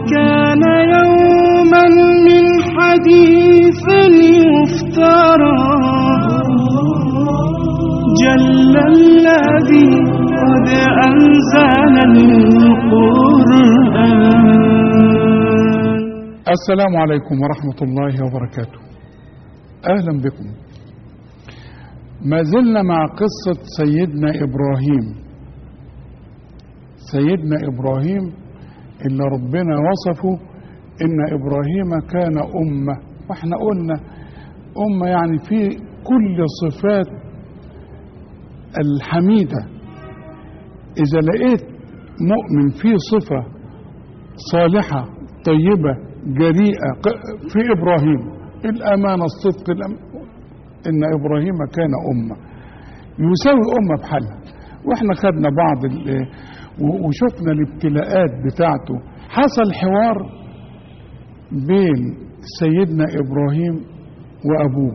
كان يوما من حديث يفترى جل الذي قد أنزل القرآن السلام عليكم ورحمة الله وبركاته أهلا بكم ما زلنا مع قصة سيدنا إبراهيم سيدنا إبراهيم اللي ربنا وصفه إن إبراهيم كان أمة وإحنا قلنا أمة يعني في كل صفات الحميدة إذا لقيت مؤمن فيه صفة صالحة طيبة جريئة ق- في إبراهيم الأمانة الصدق الأم... إن إبراهيم كان أمة يساوي أمة بحالها وإحنا خدنا بعض ال... و- وشفنا الابتلاءات بتاعته حصل حوار بين سيدنا إبراهيم وأبوه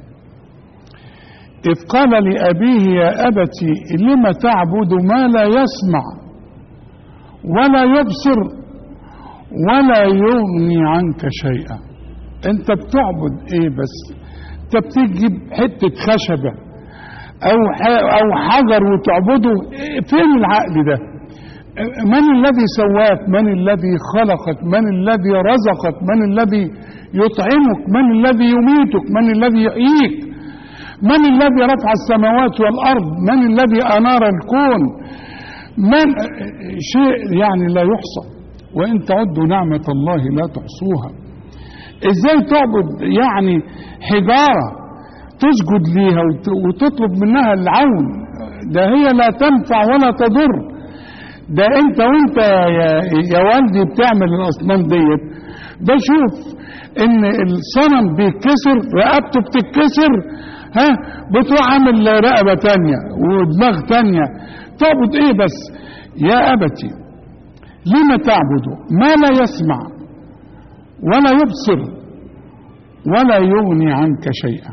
إذ قال لأبيه يا أبت لم تعبد ما لا يسمع ولا يبصر ولا يغني عنك شيئا انت بتعبد ايه بس انت بتجيب حتة خشبة او ح- او حجر وتعبده إيه فين العقل ده من الذي سواك من الذي خلقك من الذي رزقك من الذي يطعمك من الذي يميتك من الذي يحييك من الذي رفع السماوات والارض من الذي انار الكون من شيء يعني لا يحصى وان تعدوا نعمه الله لا تحصوها ازاي تعبد يعني حجاره تسجد ليها وت- وتطلب منها العون ده هي لا تنفع ولا تضر ده انت وانت يا, يا والدي بتعمل الاصنام ديت ده شوف ان الصنم بيتكسر رقبته بتتكسر ها بتروح عامل رقبه تانية ودماغ تانية تعبد ايه بس يا ابتي لم تعبد ما لا يسمع ولا يبصر ولا يغني عنك شيئا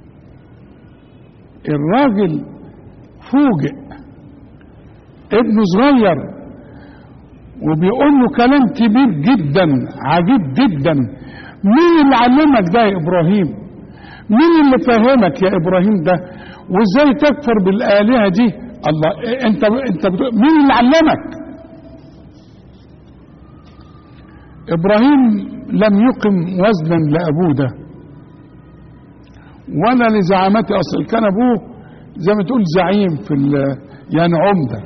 الراجل فوجئ ابنه صغير وبيقول له كلام كبير جدا عجيب جدا مين اللي علمك ده يا ابراهيم مين اللي فهمك يا ابراهيم ده وازاي تكفر بالالهه دي الله إيه انت انت بتقول- مين اللي علمك ابراهيم لم يقم وزنا لابوه ده ولا لزعامته اصل كان ابوه زي ما تقول زعيم في ال- يعني عمده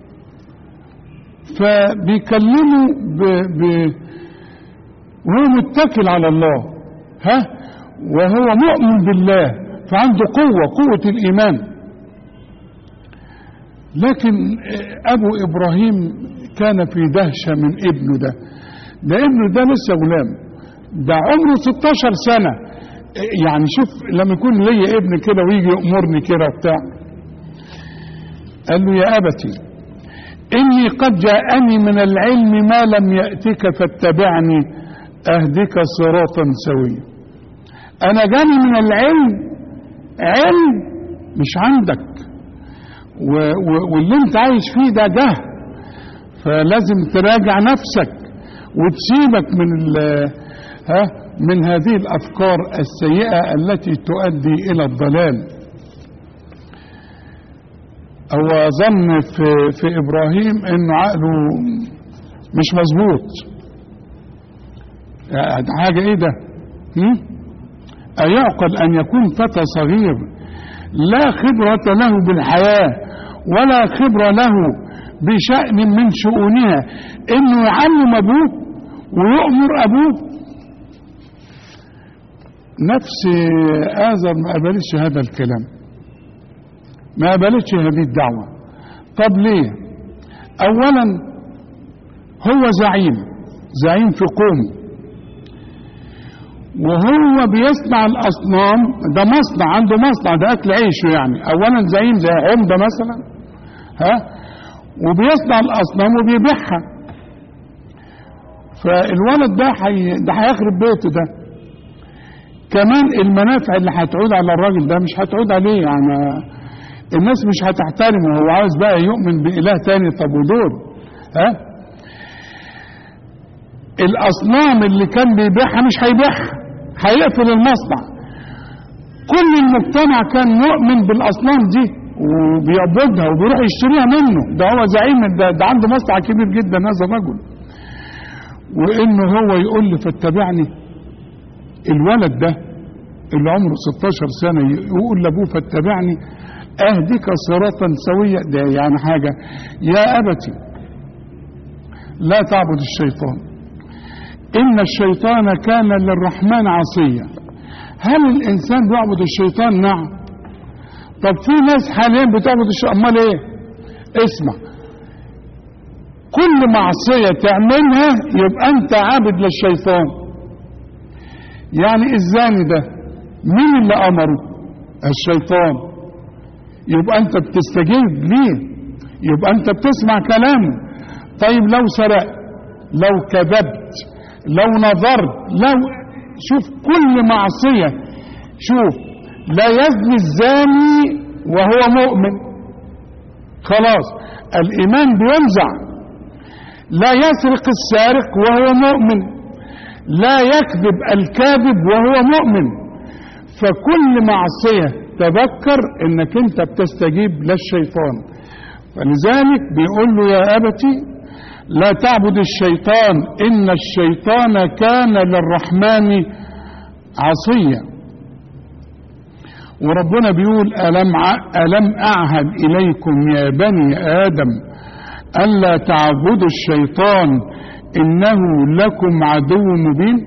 فبيكلمه ب... ب... وهو متكل على الله ها وهو مؤمن بالله فعنده قوة قوة الإيمان لكن أبو إبراهيم كان في دهشة من ابنه ده ده ابنه ده لسه غلام ده عمره 16 سنة يعني شوف لما يكون ليا ابن كده ويجي يأمرني كده وبتاع قال له يا أبتي إني قد جاءني من العلم ما لم يأتك فاتبعني أهدك صراطا سويا أنا جاني من العلم علم مش عندك و و واللي انت عايش فيه ده جهل فلازم تراجع نفسك وتسيبك من ال- ها من هذه الافكار السيئه التي تؤدي الى الضلال هو ظن في في ابراهيم انه عقله مش مظبوط يعني حاجه ايه ده هم؟ ايعقل ان يكون فتى صغير لا خبره له بالحياه ولا خبره له بشان من شؤونها انه يعلم ابوه ويؤمر ابوه نفس آزر ما قبلتش هذا الكلام ما قبلتش هذه الدعوة طب ليه أولا هو زعيم زعيم في قومه وهو بيصنع الأصنام ده مصنع عنده مصنع ده أكل عيشه يعني أولا زعيم زي عمدة مثلا ها وبيصنع الأصنام وبيبيعها فالولد ده حي... ده هيخرب بيته ده كمان المنافع اللي هتعود على الراجل ده مش هتعود عليه يعني الناس مش هتحترمه هو عاوز بقى يؤمن بإله تاني طب ودول ها الاصنام اللي كان بيبيعها مش هيبيعها هيقفل المصنع كل المجتمع كان مؤمن بالاصنام دي وبيعبدها وبيروح يشتريها منه ده هو زعيم ده, ده عنده مصنع كبير جدا هذا الرجل وانه هو يقول لي فاتبعني الولد ده اللي عمره 16 سنه يقول لابوه فاتبعني اهدك صراطا سويا ده يعني حاجه يا ابتي لا تعبد الشيطان ان الشيطان كان للرحمن عصيا هل الانسان بيعبد الشيطان نعم طب في ناس حاليا بتعبد الشيطان امال ايه اسمع كل معصية تعملها يبقى انت عابد للشيطان يعني الزاني ده مين اللي امره الشيطان يبقى انت بتستجيب ليه يبقى انت بتسمع كلامه طيب لو سرقت لو كذبت لو نظرت لو شوف كل معصية شوف لا يزني الزاني وهو مؤمن خلاص الإيمان بينزع لا يسرق السارق وهو مؤمن لا يكذب الكاذب وهو مؤمن فكل معصية تذكر انك انت بتستجيب للشيطان فلذلك بيقول له يا أبتي لا تعبد الشيطان إن الشيطان كان للرحمن عصيا وربنا بيقول ألم, ألم أعهد إليكم يا بني آدم ألا تعبدوا الشيطان إنه لكم عدو مبين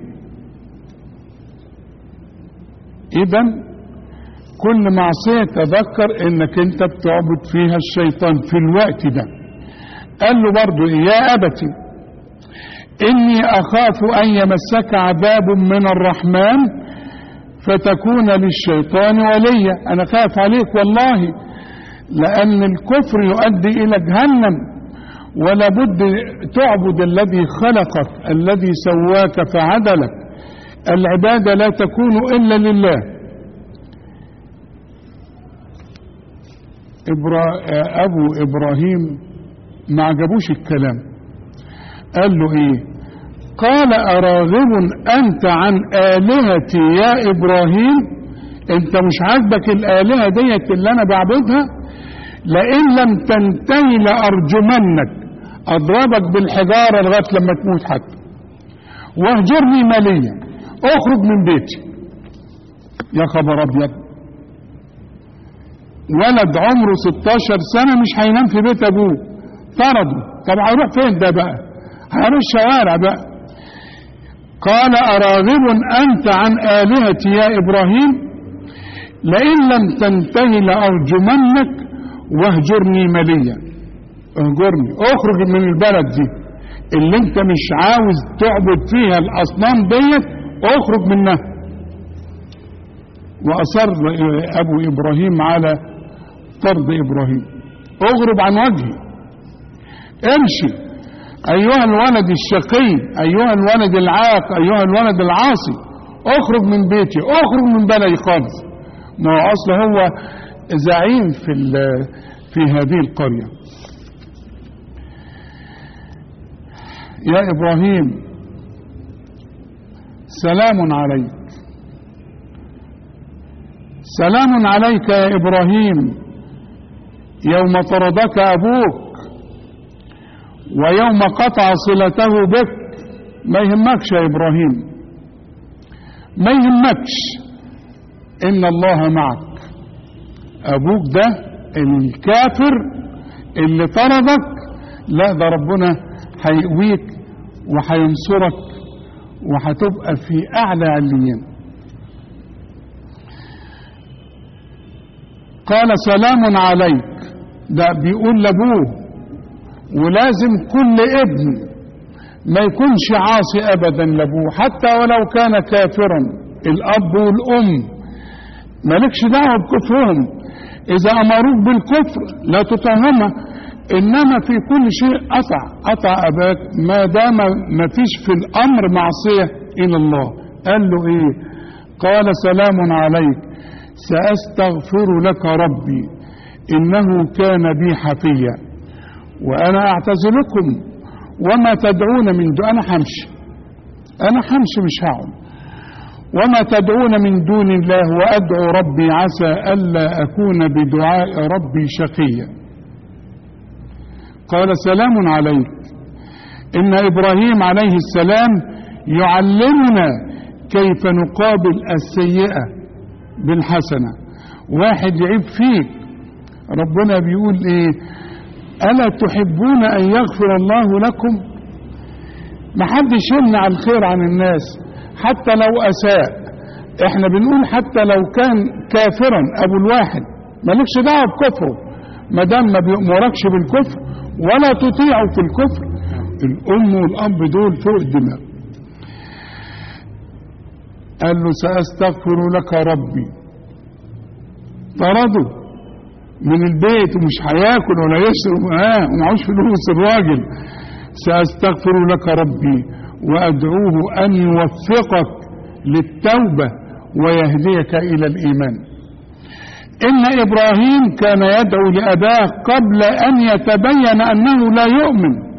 إذا كل معصية تذكر إنك أنت بتعبد فيها الشيطان في الوقت ده قال له برضو يا أبتي إني أخاف أن يمسك عذاب من الرحمن فتكون للشيطان وليا أنا خاف عليك والله لأن الكفر يؤدي إلى جهنم ولا بد تعبد الذي خلقك الذي سواك فعدلك العبادة لا تكون إلا لله إبرا... أبو إبراهيم ما عجبوش الكلام قال له إيه قال أراغب أنت عن آلهتي يا إبراهيم أنت مش عاجبك الآلهة ديت اللي أنا بعبدها لئن لم تنتهي لأرجمنك أضربك بالحجارة لغاية لما تموت حتى واهجرني ماليا اخرج من بيتي يا خبر أبيض ولد عمره 16 سنة مش هينام في بيت أبوه طرده طب هيروح فين ده بقى هيروح الشوارع بقى قال أراغب أنت عن آلهتي يا إبراهيم لئن لم تنتهي لأرجمنك واهجرني مليا اهجرني اخرج من البلد دي اللي انت مش عاوز تعبد فيها الأصنام ديت اخرج منها وأصر أبو إبراهيم على طرد إبراهيم اغرب عن وجهي امشي أيها الولد الشقي أيها الولد العاق أيها الولد العاصي اخرج من بيتي اخرج من بلدي خالص ما هو أصل هو زعيم في في هذه القرية يا إبراهيم سلام عليك سلام عليك يا إبراهيم يوم طردك أبوك ويوم قطع صلته بك ما يهمكش يا إبراهيم ما يهمكش إن الله معك أبوك ده الكافر اللي طردك لا ده ربنا هيقويك وهينصرك وهتبقى في أعلى عليين قال سلام عليك ده بيقول لابوه ولازم كل ابن ما يكونش عاصي ابدا لابوه حتى ولو كان كافرا الاب والام مالكش دعوه بكفرهم اذا امروك بالكفر لا تطعمه انما في كل شيء اطع اطع اباك ما دام ما فيش في الامر معصيه الى الله قال له ايه قال سلام عليك ساستغفر لك ربي انه كان بي حفيا وانا اعتزلكم وما تدعون من دون انا همشي انا همشي مش هقعد وما تدعون من دون الله وادعو ربي عسى الا اكون بدعاء ربي شقيا قال سلام عليك ان ابراهيم عليه السلام يعلمنا كيف نقابل السيئه بالحسنه واحد يعيب فيك ربنا بيقول ايه الا تحبون ان يغفر الله لكم محدش يمنع الخير عن الناس حتى لو اساء احنا بنقول حتى لو كان كافرا ابو الواحد مالكش دعوه بكفره ما دام ما بيأمركش بالكفر ولا تطيعه في الكفر الام والاب دول فوق الدماغ قال له ساستغفر لك ربي طرده من البيت ومش هياكل ولا يشرب اه ومعهوش فلوس الراجل ساستغفر لك ربي وادعوه ان يوفقك للتوبه ويهديك الى الايمان ان ابراهيم كان يدعو لاباه قبل ان يتبين انه لا يؤمن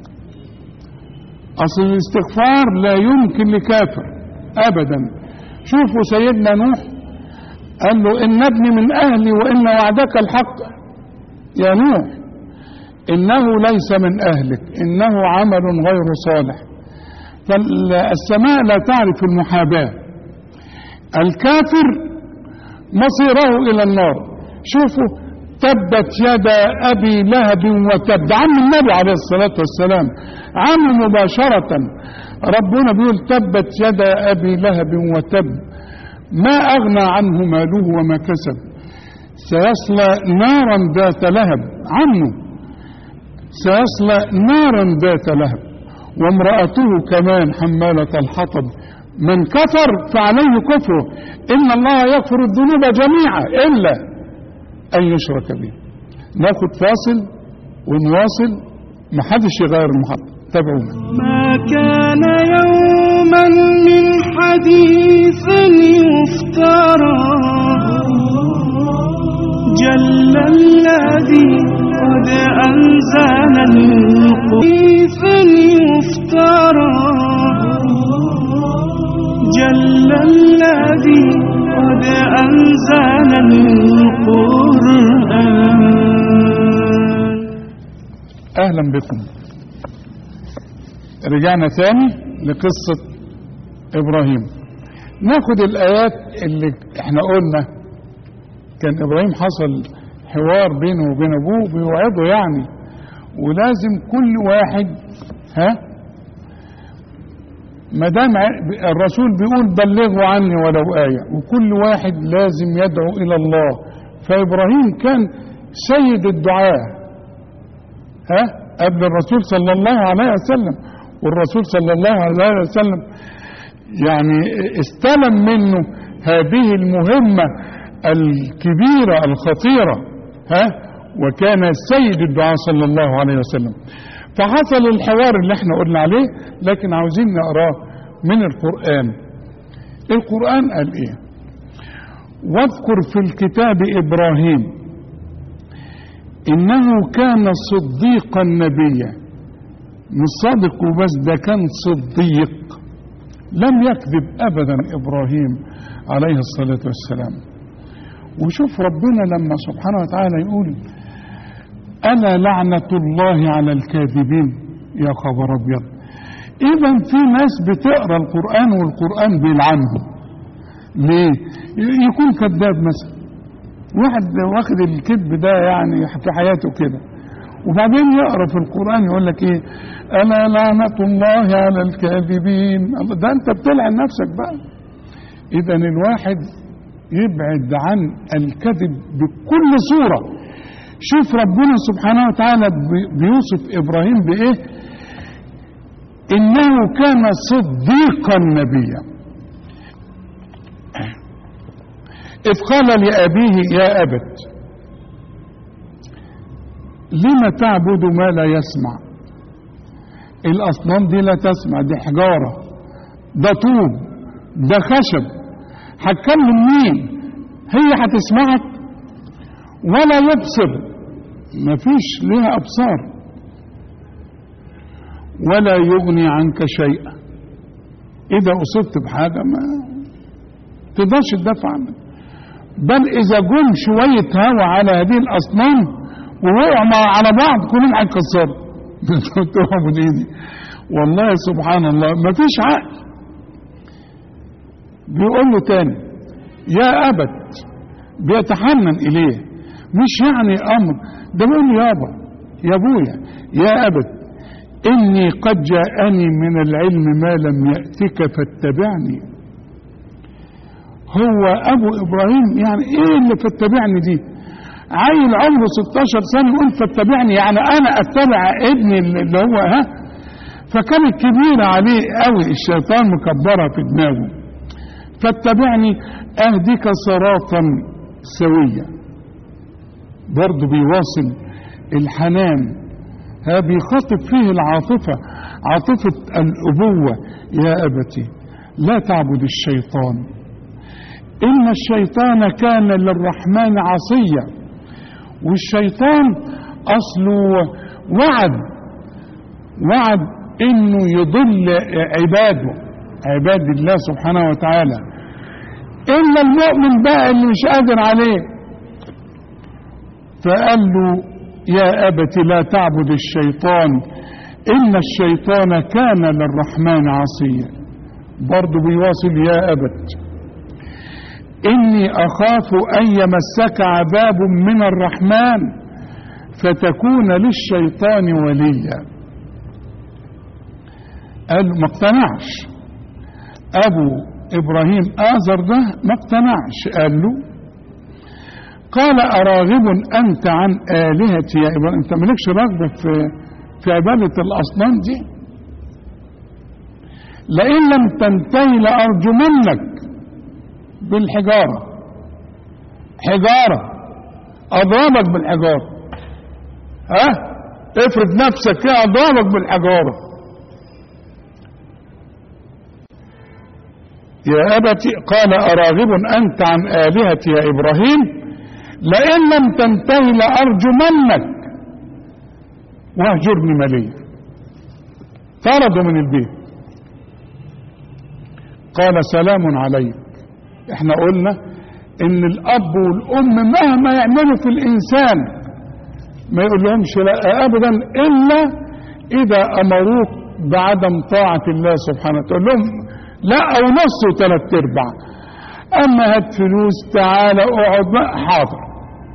اصل الاستغفار لا يمكن لكافر ابدا شوفوا سيدنا نوح قال له ان ابني من اهلي وان وعدك الحق يا نوح انه ليس من اهلك انه عمل غير صالح فالسماء لا تعرف المحاباه الكافر مصيره الى النار شوفوا تبت يدا ابي لهب وتب عم النبي عليه الصلاه والسلام عم مباشره ربنا بيقول تبت يدا ابي لهب وتب ما اغنى عنه ماله وما كسب سيصلى نارا ذات لهب عمه سيصلى نارا ذات لهب وامرأته كمان حمالة الحطب من كفر فعليه كفره إن الله يغفر الذنوب جميعا إلا أن يشرك به ناخد فاصل ونواصل محدش يغير المحطة تابعونا ما كان يوما من حديث يفترى جل الذي قد أنزل الحديث يفترى جل الذي قد أنزل القرآن أهلا بكم رجعنا ثاني لقصة إبراهيم ناخد الآيات اللي احنا قلنا كان إبراهيم حصل حوار بينه وبين أبوه بيوعظه يعني ولازم كل واحد ها ما دام ع- الرسول بيقول بلغوا عني ولو آية وكل واحد لازم يدعو إلى الله فإبراهيم كان سيد الدعاء ها قبل الرسول صلى الله عليه وسلم والرسول صلى الله عليه وسلم يعني استلم منه هذه المهمة الكبيرة الخطيرة ها وكان سيد الدعاء صلى الله عليه وسلم فحصل الحوار اللي احنا قلنا عليه لكن عاوزين نقراه من القرآن القرآن قال ايه واذكر في الكتاب إبراهيم إنه كان صديقا نبيا مش صادق وبس ده كان صديق لم يكذب أبدا إبراهيم عليه الصلاة والسلام وشوف ربنا لما سبحانه وتعالى يقول ألا لعنة الله على الكاذبين يا خبر أبيض إذا في ناس بتقرأ القرآن والقرآن بيلعنهم ليه؟ يكون كذاب مثلا واحد واخد الكذب ده يعني في حياته كده وبعدين يقرا في القران يقول لك ايه الا لعنه الله على الكاذبين الله ده انت بتلعن نفسك بقى اذا الواحد يبعد عن الكذب بكل صوره شوف ربنا سبحانه وتعالى بي- بيوصف ابراهيم بايه انه كان صديقا نبيا إذ قال لأبيه يا أبت لم تعبد ما لا يسمع الأصنام دي لا تسمع دي حجارة ده طوب ده خشب هتكلم مين هي هتسمعك ولا يبصر مفيش ليها أبصار ولا يغني عنك شيئا إذا أصبت بحاجة ما تقدرش تدافع عنها بل إذا جم شوية هوا على هذه الأصنام ووقعوا مع- على بعض كلهم هيكسروا تقعوا من إيدي والله سبحان الله ما فيش عقل بيقول له تاني يا أبت بيتحنن إليه مش يعني أمر ده بيقول له يابا يا أبويا يا أبت إني قد جاءني من العلم ما لم يأتك فاتبعني هو أبو إبراهيم يعني إيه اللي فاتبعني دي عيل عمره 16 سنة يقول فاتبعني يعني أنا أتبع ابني اللي هو ها فكانت كبيرة عليه قوي الشيطان مكبرها في دماغه فاتبعني أهدك صراطا سويا برضه بيواصل الحنان ها بيخاطب فيه العاطفة عاطفة الأبوة يا أبتي لا تعبد الشيطان إن الشيطان كان للرحمن عصيا والشيطان أصله وعد وعد إنه يضل عباده عباد الله سبحانه وتعالى إلا المؤمن بقى اللي مش قادر عليه فقال له يا أبت لا تعبد الشيطان إن الشيطان كان للرحمن عصيا برضه بيواصل يا أبت إني أخاف أن يمسك عذاب من الرحمن فتكون للشيطان وليا قال ما اقتنعش أبو إبراهيم آزر ده ما اقتنعش قال له قال أراغب أنت عن آلهتي يا إبراهيم أنت مالكش رغبة في في عبادة الأصنام دي لئن لم تنتهي لأرجمنك بالحجارة حجارة أضربك بالحجارة ها افرض نفسك كده أضربك بالحجارة يا أبتي قال أراغب أنت عن آلهتي يا إبراهيم لئن لم تنتهي لأرجمنك واهجرني مليا طردوا من البيت قال سلام عليك احنا قلنا ان الاب والام مهما يعملوا في الانسان ما يقول لهمش لا ابدا الا اذا امروك بعدم طاعه الله سبحانه وتعالى تقول لهم لا او نص وثلاث ارباع اما هات فلوس تعالى اقعد بقى حاضر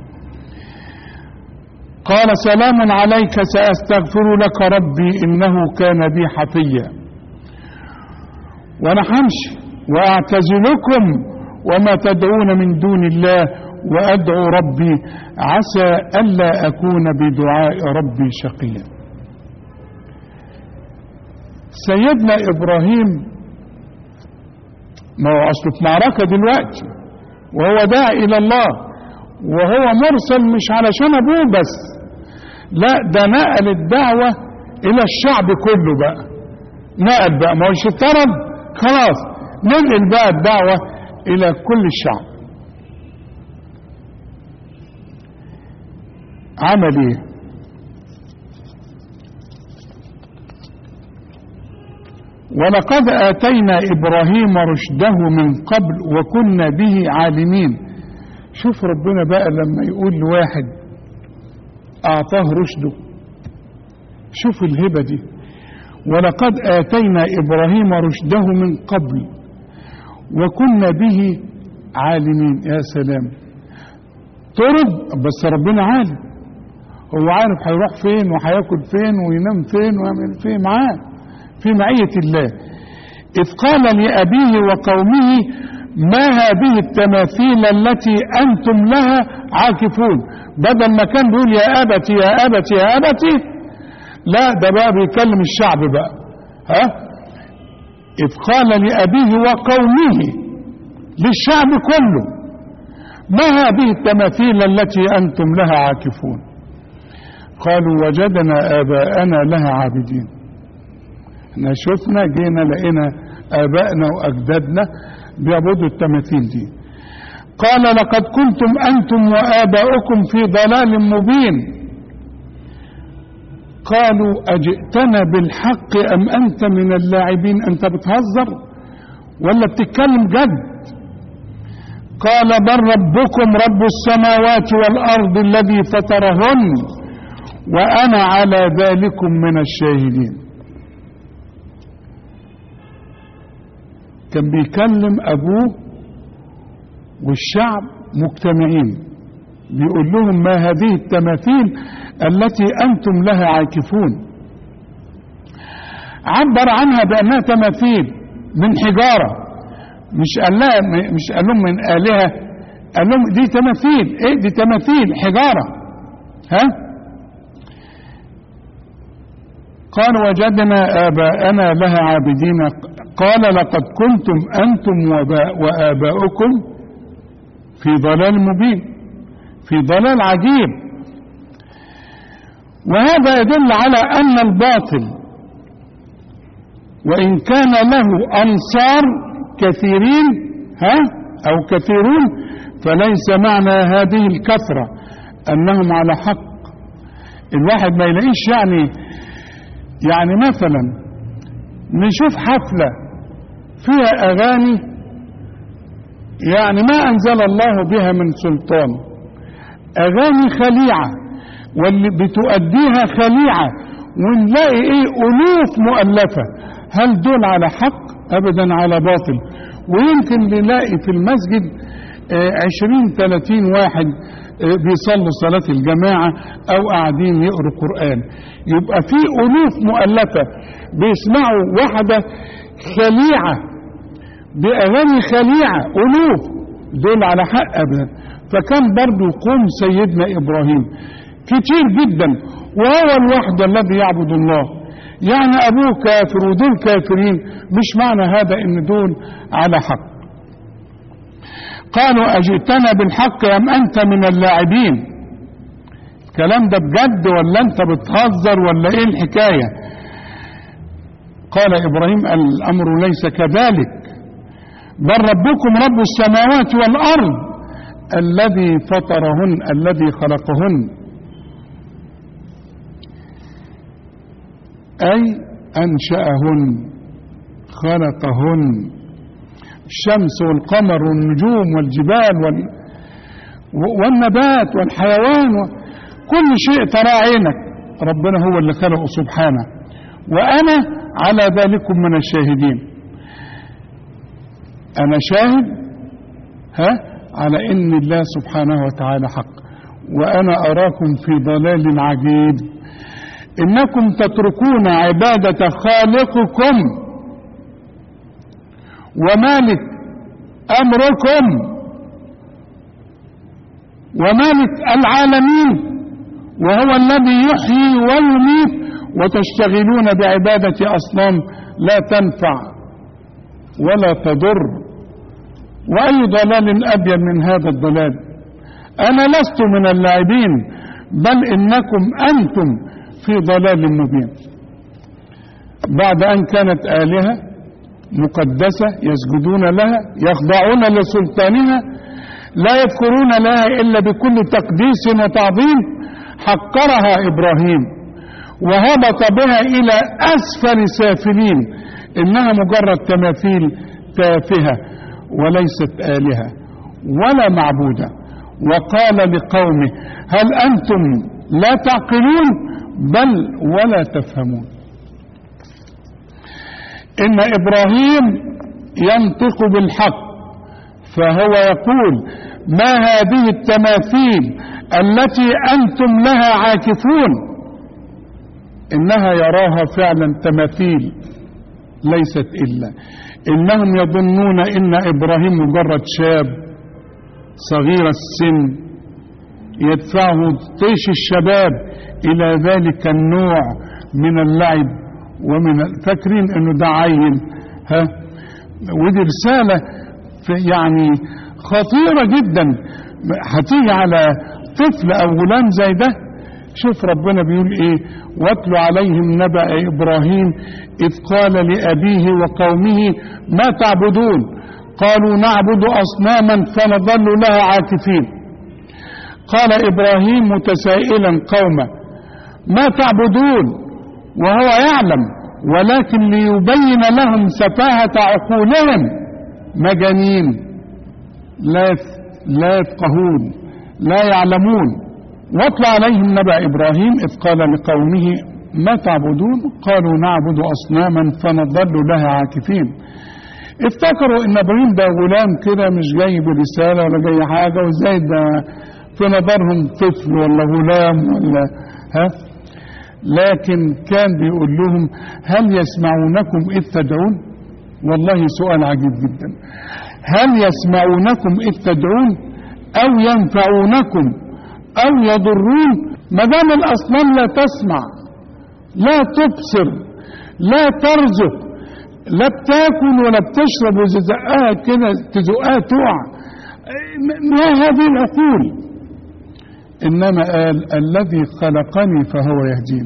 قال سلام عليك ساستغفر لك ربي انه كان بي حفيا وانا همشي واعتزلكم وما تدعون من دون الله وادعو ربي عسى الا اكون بدعاء ربي شقيا سيدنا ابراهيم ما هو اصله في معركه دلوقتي وهو داعي الى الله وهو مرسل مش علشان ابوه بس لا ده نقل الدعوه الى الشعب كله بقى نقل بقى ما هوش اتطرد خلاص ننقل بقى الدعوه الى كل الشعب عمل ايه ولقد اتينا ابراهيم رشده من قبل وكنا به عالمين شوف ربنا بقى لما يقول لواحد اعطاه رشده شوف الهبه دي ولقد اتينا ابراهيم رشده من قبل وكنا به عالمين يا سلام طرد بس ربنا عالم هو عارف هيروح فين وهياكل فين وينام فين ويعمل فين معاه في معية الله إذ قال لأبيه وقومه ما هذه التماثيل التي أنتم لها عاكفون بدل ما كان بيقول يا أبتي يا أبتي يا أبتي لا ده بقى بيكلم الشعب بقى ها إذ قال لأبيه وقومه للشعب كله ما هذه التماثيل التي أنتم لها عاكفون قالوا وجدنا آباءنا لها عابدين احنا شفنا جينا لقينا آبائنا وأجدادنا بيعبدوا التماثيل دي قال لقد كنتم أنتم وآباؤكم في ضلال مبين قالوا أجئتنا بالحق أم أنت من اللاعبين أنت بتهزر ولا بتتكلم جد قال بل ربكم رب السماوات والأرض الذي فطرهن وأنا على ذلكم من الشاهدين كان بيكلم أبوه والشعب مجتمعين بيقول لهم ما هذه التماثيل التي أنتم لها عاكفون عبر عنها بأنها تماثيل من حجارة مش قال لها مش قال لهم من آلهة قال لهم دي تماثيل ايه دي تماثيل حجارة ها قال وجدنا آباءنا لها عابدين قال لقد كنتم أنتم وآباؤكم في ضلال مبين في ضلال عجيب وهذا يدل على أن الباطل وإن كان له أنصار كثيرين ها أو كثيرون فليس معنى هذه الكثرة أنهم على حق الواحد ما يلاقيش يعني يعني مثلا نشوف حفلة فيها أغاني يعني ما أنزل الله بها من سلطان أغاني خليعة واللي بتؤديها خليعة ونلاقي إيه ألوف مؤلفة هل دول على حق أبدا على باطل ويمكن نلاقي في المسجد عشرين ثلاثين واحد بيصلوا صلاة الجماعة أو قاعدين يقروا قرآن يبقى في ألوف مؤلفة بيسمعوا واحدة خليعة بأغاني خليعة ألوف دول على حق أبدا فكان برضو قوم سيدنا إبراهيم كتير جدا وهو الوحد الذي يعبد الله يعني أبوه كافر ودول كافرين مش معنى هذا إن دول على حق قالوا أجئتنا بالحق أم أنت من اللاعبين الكلام ده بجد ولا أنت بتهزر ولا إيه الحكاية قال إبراهيم الأمر ليس كذلك بل ربكم رب السماوات والأرض الذي فطرهن الذي خلقهن أي أنشأهن خلقهن الشمس والقمر والنجوم والجبال وال... والنبات والحيوان و... كل شيء ترى عينك ربنا هو اللي خلقه سبحانه وأنا على ذلكم من الشاهدين أنا شاهد ها على إن الله سبحانه وتعالى حق وأنا أراكم في ضلال عجيب إنكم تتركون عبادة خالقكم ومالك أمركم ومالك العالمين وهو الذي يحيي ويميت وتشتغلون بعبادة أصنام لا تنفع ولا تضر وأي ضلال أبين من هذا الضلال أنا لست من اللاعبين بل إنكم أنتم في ضلال مبين بعد أن كانت آلهة مقدسة يسجدون لها يخضعون لسلطانها لا يذكرون لها إلا بكل تقديس وتعظيم حقرها إبراهيم وهبط بها إلى أسفل سافلين إنها مجرد تماثيل تافهة وليست آلهة ولا معبودة وقال لقومه هل أنتم لا تعقلون بل ولا تفهمون إن إبراهيم ينطق بالحق فهو يقول ما هذه التماثيل التي أنتم لها عاكفون إنها يراها فعلا تماثيل ليست إلا إنهم يظنون إن إبراهيم مجرد شاب صغير السن يدفعه طيش الشباب إلى ذلك النوع من اللعب ومن فاكرين انه ده عين ها ودي رسالة يعني خطيرة جدا هتيجي على طفل او غلام زي ده شوف ربنا بيقول ايه واتلو عليهم نبأ ابراهيم اذ قال لابيه وقومه ما تعبدون قالوا نعبد اصناما فنظل لها عاكفين قال ابراهيم متسائلا قومه ما تعبدون وهو يعلم ولكن ليبين لهم سفاهة عقولهم مجانين لا لا يفقهون لا يعلمون واتل عليهم نبأ إبراهيم إذ قال لقومه ما تعبدون قالوا نعبد أصناما فنظل لها عاكفين افتكروا ان ابراهيم ده غلام كده مش جاي برسالة ولا جاي حاجة وازاي ده في نظرهم طفل ولا غلام ولا ها لكن كان بيقول لهم هل يسمعونكم إذ تدعون والله سؤال عجيب جدا هل يسمعونكم إذ تدعون أو ينفعونكم أو يضرون ما دام الأصنام لا تسمع لا تبصر لا ترزق لا بتاكل ولا بتشرب وزقها كده تزقها تقع ما هذه العقول إنما قال الذي خلقني فهو يهدين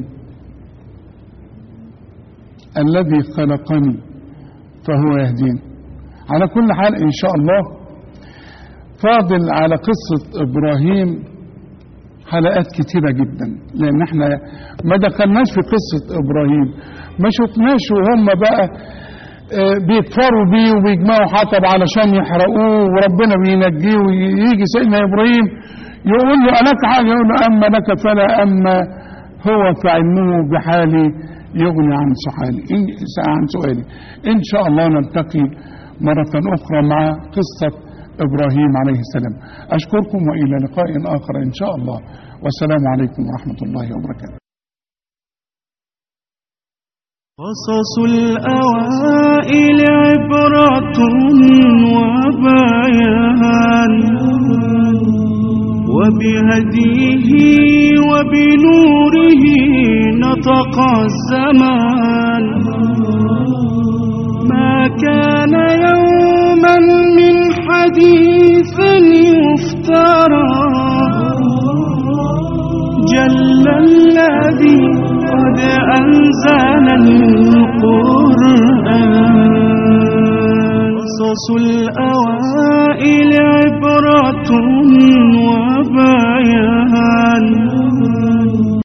الذي خلقني فهو يهدين على كل حال إن شاء الله فاضل على قصة إبراهيم حلقات كتيرة جدا لأن احنا ما دخلناش في قصة إبراهيم ما شفناش وهم بقى آه، بيكفروا بيه وبيجمعوا حطب علشان يحرقوه وربنا بينجيه ويجي سيدنا إبراهيم يقول له ألك حاجة يقول له أما لك فلا أما هو فعلمه بحالي يغني عن سؤالي إن- عن سؤالي إن شاء الله نلتقي مرة أخرى مع قصة إبراهيم عليه السلام أشكركم وإلى لقاء آخر إن شاء الله والسلام عليكم ورحمة الله وبركاته قصص الأوائل عبرة وبيان وبهديه وبنوره نطق الزمان ما كان يوما من حديث يفترى جل الذي قد أنزل القرآن قصص الأوائل عبرة